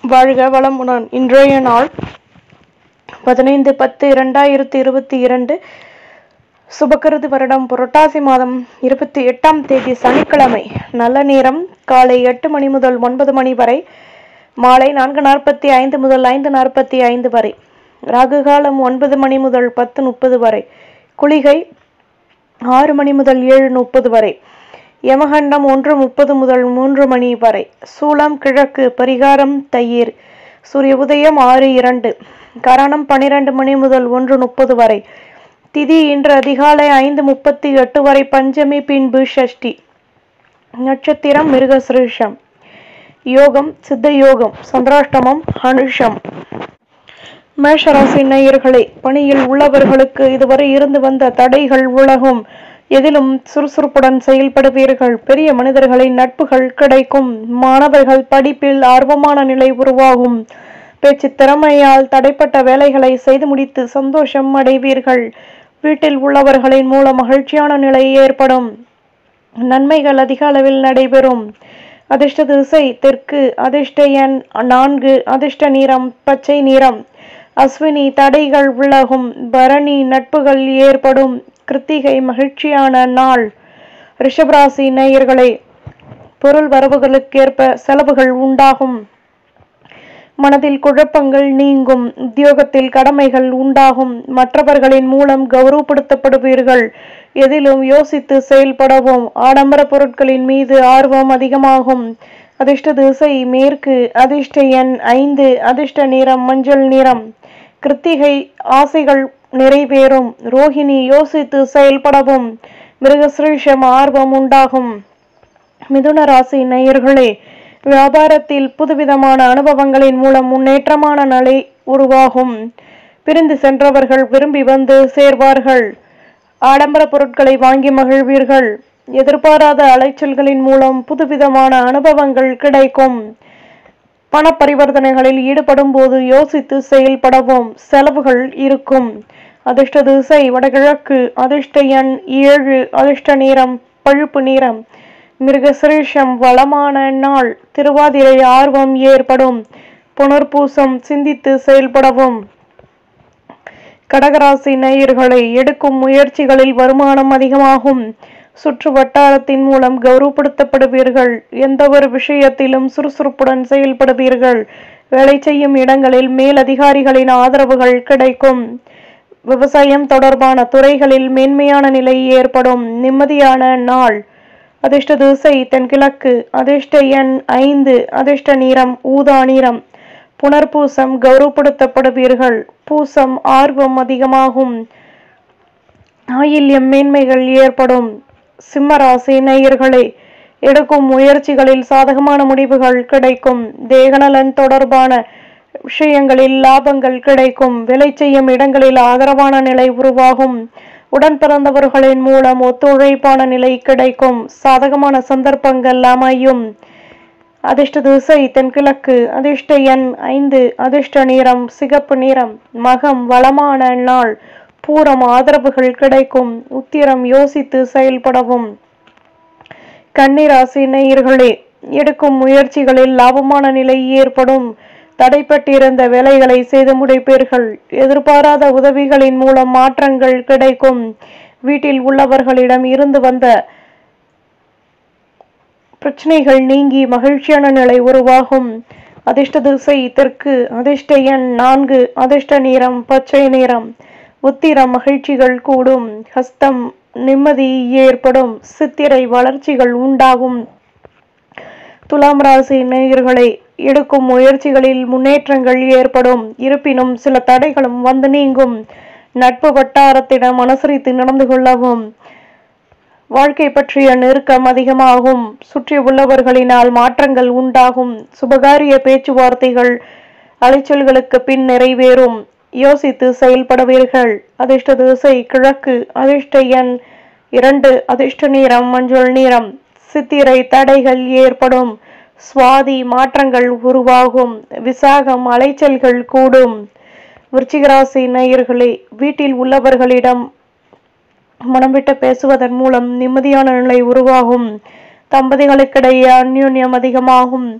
வாழ்க வளமுடன் இன்றைய நாள் பதினைந்து பத்து இரண்டாயிரத்தி இருபத்தி இரண்டு சுபகிருது வருடம் புரட்டாசி மாதம் இருபத்தி எட்டாம் தேதி சனிக்கிழமை நல்ல நேரம் காலை எட்டு மணி முதல் ஒன்பது மணி வரை மாலை நான்கு நாற்பத்தி ஐந்து முதல் ஐந்து நாற்பத்தி ஐந்து வரை ராகு காலம் ஒன்பது மணி முதல் பத்து முப்பது வரை குளிகை ஆறு மணி முதல் ஏழு முப்பது வரை யமகண்டம் ஒன்று முப்பது முதல் மூன்று மணி வரை சூலம் கிழக்கு பரிகாரம் தயிர் சூரிய உதயம் ஆறு இரண்டு கரணம் பனிரெண்டு மணி முதல் ஒன்று முப்பது வரை திதி இன்று அதிகாலை ஐந்து முப்பத்தி எட்டு வரை பஞ்சமி பின்பு ஷஷ்டி நட்சத்திரம் மிருகசிருஷம் யோகம் சித்த யோகம் சந்திராஷ்டமம் அனுஷம் மேஷராசி நேயர்களே பணியில் உள்ளவர்களுக்கு இதுவரை இருந்து வந்த தடைகள் உலகும் எதிலும் சுறுசுறுப்புடன் செயல்படுவீர்கள் பெரிய மனிதர்களின் நட்புகள் கிடைக்கும் மாணவர்கள் படிப்பில் ஆர்வமான நிலை உருவாகும் பேச்சு திறமையால் தடைப்பட்ட வேலைகளை செய்து முடித்து சந்தோஷம் அடைவீர்கள் வீட்டில் உள்ளவர்களின் மூலம் மகிழ்ச்சியான நிலை ஏற்படும் நன்மைகள் அதிக அளவில் நடைபெறும் அதிர்ஷ்ட திசை தெற்கு அதிர்ஷ்ட எண் நான்கு அதிர்ஷ்ட நிறம் பச்சை நிறம் அஸ்வினி தடைகள் விலகும் பரணி நட்புகள் ஏற்படும் கிருத்திகை மகிழ்ச்சியான நாள் ரிஷபராசி நேயர்களே பொருள் வரவுகளுக்கேற்ப செலவுகள் உண்டாகும் மனதில் குழப்பங்கள் நீங்கும் உத்தியோகத்தில் கடமைகள் உண்டாகும் மற்றவர்களின் மூலம் கௌரவப்படுத்தப்படுவீர்கள் எதிலும் யோசித்து செயல்படவும் ஆடம்பர பொருட்களின் மீது ஆர்வம் அதிகமாகும் அதிர்ஷ்ட திசை மேற்கு அதிர்ஷ்ட எண் ஐந்து அதிர்ஷ்ட நிறம் மஞ்சள் நிறம் கிருத்திகை ஆசைகள் நிறைவேறும் ரோஹிணி யோசித்து செயல்படவும் மிருகசிரீஷம் ஆர்வம் உண்டாகும் மிதுன ராசி நேயர்களே வியாபாரத்தில் புதுவிதமான அனுபவங்களின் மூலம் முன்னேற்றமான நிலை உருவாகும் பிரிந்து சென்றவர்கள் விரும்பி வந்து சேர்வார்கள் ஆடம்பர பொருட்களை வாங்கி மகிழ்வீர்கள் எதிர்பாராத அலைச்சல்களின் மூலம் புதுவிதமான அனுபவங்கள் கிடைக்கும் பண பரிவர்த்தனைகளில் ஈடுபடும் போது யோசித்து செயல்படவும் செலவுகள் இருக்கும் அதிர்ஷ்ட திசை வடகிழக்கு அதிர்ஷ்ட எண் ஏழு அதிர்ஷ்ட நிறம் பழுப்பு நிறம் மிருகசிரீஷம் வளமான நாள் திருவாதிரை ஆர்வம் ஏற்படும் புனர்பூசம் சிந்தித்து செயல்படவும் கடகராசி நேயர்களை எடுக்கும் முயற்சிகளில் வருமானம் அதிகமாகும் சுற்று வட்டாரத்தின் மூலம் கௌரவப்படுத்தப்படுவீர்கள் எந்த ஒரு விஷயத்திலும் சுறுசுறுப்புடன் செயல்படுவீர்கள் வேலை செய்யும் இடங்களில் மேலதிகாரிகளின் ஆதரவுகள் கிடைக்கும் விவசாயம் தொடர்பான துறைகளில் மேன்மையான நிலை ஏற்படும் நிம்மதியான நாள் அதிர்ஷ்ட திசை தென்கிழக்கு அதிர்ஷ்ட எண் ஐந்து அதிர்ஷ்ட நிறம் ஊதா நிறம் புனர்பூசம் கௌரவப்படுத்தப்படுவீர்கள் பூசம் ஆர்வம் அதிகமாகும் ஆயில்யம் மேன்மைகள் ஏற்படும் சிம்மராசி நேயர்களே எடுக்கும் முயற்சிகளில் சாதகமான முடிவுகள் கிடைக்கும் தேகநலன் தொடர்பான விஷயங்களில் லாபங்கள் கிடைக்கும் வேலை செய்யும் இடங்களில் ஆதரவான நிலை உருவாகும் உடன் பிறந்தவர்களின் மூலம் ஒத்துழைப்பான நிலை கிடைக்கும் சாதகமான சந்தர்ப்பங்கள் அமையும் அதிர்ஷ்ட திசை தென்கிழக்கு அதிர்ஷ்ட எண் ஐந்து அதிர்ஷ்ட நிறம் சிகப்பு நிறம் மகம் வளமான நாள் பூரம் ஆதரவுகள் கிடைக்கும் உத்திரம் யோசித்து செயல்படவும் கன்னிராசி நேயர்களே எடுக்கும் முயற்சிகளில் லாபமான நிலை ஏற்படும் தடைப்பட்டிருந்த வேலைகளை செய்து முடிப்பீர்கள் எதிர்பாராத உதவிகளின் மூலம் மாற்றங்கள் கிடைக்கும் வீட்டில் உள்ளவர்களிடம் இருந்து வந்த பிரச்சனைகள் நீங்கி மகிழ்ச்சியான நிலை உருவாகும் அதிர்ஷ்ட திசை தெற்கு அதிர்ஷ்ட எண் நான்கு அதிர்ஷ்ட நிறம் பச்சை நிறம் உத்திரம் மகிழ்ச்சிகள் கூடும் ஹஸ்தம் நிம்மதி ஏற்படும் சித்திரை வளர்ச்சிகள் உண்டாகும் துலாம் ராசி நேயர்களை எடுக்கும் முயற்சிகளில் முன்னேற்றங்கள் ஏற்படும் இருப்பினும் சில தடைகளும் வந்து நீங்கும் நட்பு வட்டாரத்திடம் அனுசரித்து நடந்து கொள்ளவும் வாழ்க்கை பற்றிய நெருக்கம் அதிகமாகும் சுற்றி உள்ளவர்களினால் மாற்றங்கள் உண்டாகும் சுபகாரிய பேச்சுவார்த்தைகள் அலைச்சல்களுக்கு பின் நிறைவேறும் யோசித்து செயல்படுவீர்கள் அதிர்ஷ்ட திசை கிழக்கு அதிர்ஷ்ட எண் இரண்டு அதிர்ஷ்ட நிறம் மஞ்சள் நிறம் சித்திரை தடைகள் ஏற்படும் சுவாதி மாற்றங்கள் உருவாகும் விசாகம் அலைச்சல்கள் கூடும் விருச்சிகராசி நேயர்களே வீட்டில் உள்ளவர்களிடம் மனம் விட்டு பேசுவதன் மூலம் நிம்மதியான நிலை உருவாகும் தம்பதிகளுக்கிடையே அந்யோன்யம் அதிகமாகும்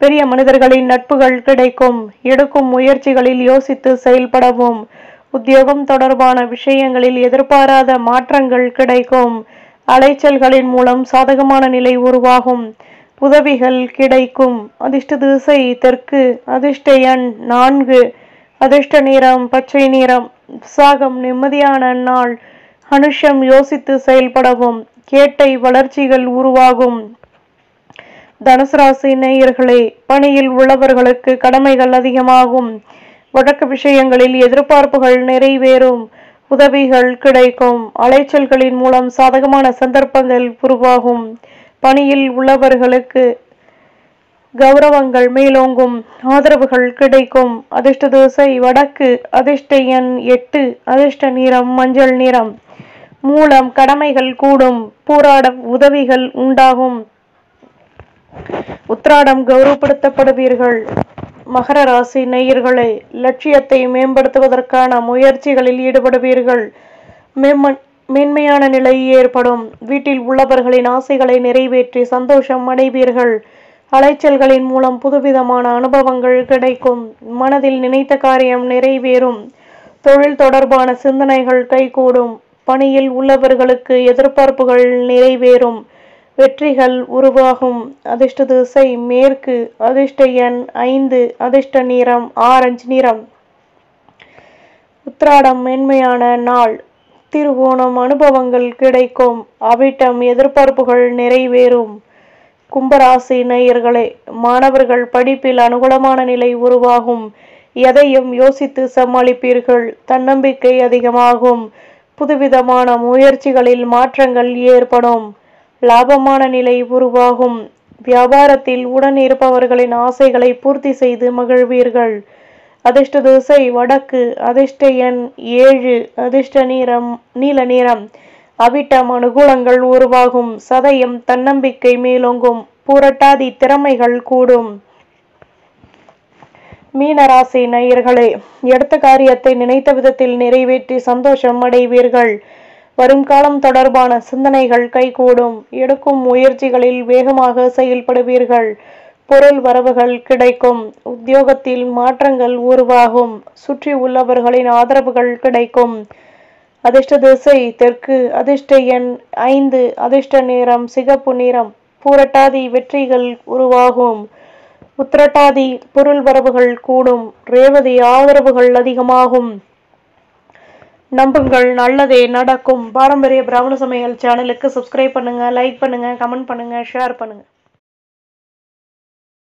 பெரிய மனிதர்களின் நட்புகள் கிடைக்கும் எடுக்கும் முயற்சிகளில் யோசித்து செயல்படவும் உத்தியோகம் தொடர்பான விஷயங்களில் எதிர்பாராத மாற்றங்கள் கிடைக்கும் அலைச்சல்களின் மூலம் சாதகமான நிலை உருவாகும் உதவிகள் கிடைக்கும் அதிர்ஷ்ட திசை தெற்கு அதிர்ஷ்ட எண் நான்கு அதிர்ஷ்ட நிறம் பச்சை நிறம் விசாகம் நிம்மதியான நாள் அனுஷம் யோசித்து செயல்படவும் கேட்டை வளர்ச்சிகள் உருவாகும் தனுசு ராசி நேயர்களே பணியில் உள்ளவர்களுக்கு கடமைகள் அதிகமாகும் வழக்கு விஷயங்களில் எதிர்பார்ப்புகள் நிறைவேறும் உதவிகள் கிடைக்கும் அலைச்சல்களின் மூலம் சாதகமான சந்தர்ப்பங்கள் உருவாகும் பணியில் உள்ளவர்களுக்கு கௌரவங்கள் மேலோங்கும் ஆதரவுகள் கிடைக்கும் அதிர்ஷ்ட தோசை வடக்கு அதிர்ஷ்ட எண் எட்டு அதிர்ஷ்ட நிறம் மஞ்சள் நிறம் மூலம் கடமைகள் கூடும் பூராடம் உதவிகள் உண்டாகும் உத்ராடம் கௌரவப்படுத்தப்படுவீர்கள் மகர ராசி நேயர்களே லட்சியத்தை மேம்படுத்துவதற்கான முயற்சிகளில் ஈடுபடுவீர்கள் மேம்ம மேன்மையான நிலை ஏற்படும் வீட்டில் உள்ளவர்களின் ஆசைகளை நிறைவேற்றி சந்தோஷம் அடைவீர்கள் அலைச்சல்களின் மூலம் புதுவிதமான அனுபவங்கள் கிடைக்கும் மனதில் நினைத்த காரியம் நிறைவேறும் தொழில் தொடர்பான சிந்தனைகள் கைகூடும் பணியில் உள்ளவர்களுக்கு எதிர்பார்ப்புகள் நிறைவேறும் வெற்றிகள் உருவாகும் அதிர்ஷ்ட திசை மேற்கு அதிர்ஷ்ட எண் ஐந்து அதிர்ஷ்ட நிறம் ஆரஞ்சு நிறம் உத்ராடம் மென்மையான நாள் திருவோணம் அனுபவங்கள் கிடைக்கும் அவிட்டம் எதிர்பார்ப்புகள் நிறைவேறும் கும்பராசி நேயர்களே மாணவர்கள் படிப்பில் அனுகூலமான நிலை உருவாகும் எதையும் யோசித்து சமாளிப்பீர்கள் தன்னம்பிக்கை அதிகமாகும் புதுவிதமான முயற்சிகளில் மாற்றங்கள் ஏற்படும் லாபமான நிலை உருவாகும் வியாபாரத்தில் உடன் இருப்பவர்களின் ஆசைகளை பூர்த்தி செய்து மகிழ்வீர்கள் அதிர்ஷ்ட திசை வடக்கு அதிர்ஷ்ட எண் ஏழு அதிர்ஷ்ட நிறம் நீல நிறம் அவிட்டம் அனுகூலங்கள் உருவாகும் சதயம் தன்னம்பிக்கை மேலோங்கும் பூரட்டாதி திறமைகள் கூடும் மீனராசி நேயர்களே எடுத்த காரியத்தை நினைத்த விதத்தில் நிறைவேற்றி சந்தோஷம் அடைவீர்கள் வருங்காலம் தொடர்பான சிந்தனைகள் கைகூடும் எடுக்கும் முயற்சிகளில் வேகமாக செயல்படுவீர்கள் பொருள் வரவுகள் கிடைக்கும் உத்தியோகத்தில் மாற்றங்கள் உருவாகும் சுற்றி உள்ளவர்களின் ஆதரவுகள் கிடைக்கும் அதிர்ஷ்ட திசை தெற்கு அதிர்ஷ்ட எண் ஐந்து அதிர்ஷ்ட நிறம் சிகப்பு நிறம் பூரட்டாதி வெற்றிகள் உருவாகும் உத்திரட்டாதி பொருள் வரவுகள் கூடும் ரேவதி ஆதரவுகள் அதிகமாகும் நம்புங்கள் நல்லதே நடக்கும் பாரம்பரிய பிராமண சமையல் சேனலுக்கு சப்ஸ்கிரைப் பண்ணுங்க லைக் பண்ணுங்க கமெண்ட் பண்ணுங்க ஷேர் பண்ணுங்க